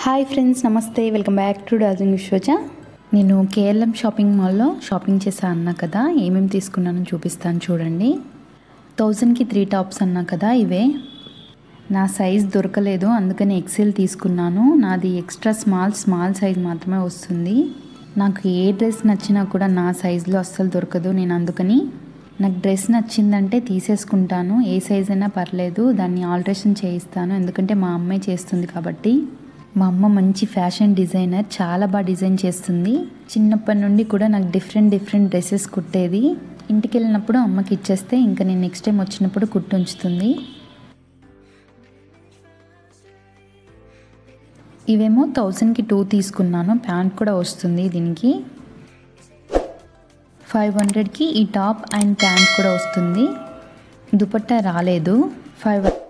hi friends నమస్తే welcome back to డార్జింగ్ విశ్వజ నేను కేఎల్ఎం షాపింగ్ మాల్లో షాపింగ్ చేశా అన్నా కదా ఏమేమి తీసుకున్నానో చూపిస్తాను చూడండి థౌజండ్కి త్రీ టాప్స్ అన్నా కదా ఇవే నా సైజ్ దొరకలేదు అందుకని ఎక్సెల్ తీసుకున్నాను నాది ఎక్స్ట్రా స్మాల్ స్మాల్ సైజ్ మాత్రమే వస్తుంది నాకు ఏ డ్రెస్ నచ్చినా కూడా నా సైజులో అస్సలు దొరకదు నేను అందుకని నాకు డ్రెస్ నచ్చిందంటే తీసేసుకుంటాను ఏ సైజ్ అయినా పర్లేదు దాన్ని ఆల్ట్రేషన్ చేయిస్తాను ఎందుకంటే మా అమ్మాయి చేస్తుంది కాబట్టి మా అమ్మ మంచి ఫ్యాషన్ డిజైనర్ చాలా బాగా డిజైన్ చేస్తుంది చిన్నప్పటి నుండి కూడా నాకు డిఫరెంట్ డిఫరెంట్ డ్రెస్సెస్ కుట్టేది ఇంటికి వెళ్ళినప్పుడు అమ్మకి ఇచ్చేస్తే ఇంకా నేను నెక్స్ట్ టైం వచ్చినప్పుడు కుట్టు ఉంచుతుంది ఇవేమో థౌజండ్కి టూ తీసుకున్నాను ప్యాంట్ కూడా వస్తుంది దీనికి ఫైవ్ హండ్రెడ్కి ఈ టాప్ అండ్ ప్యాంట్ కూడా వస్తుంది దుపట్టా రాలేదు ఫైవ్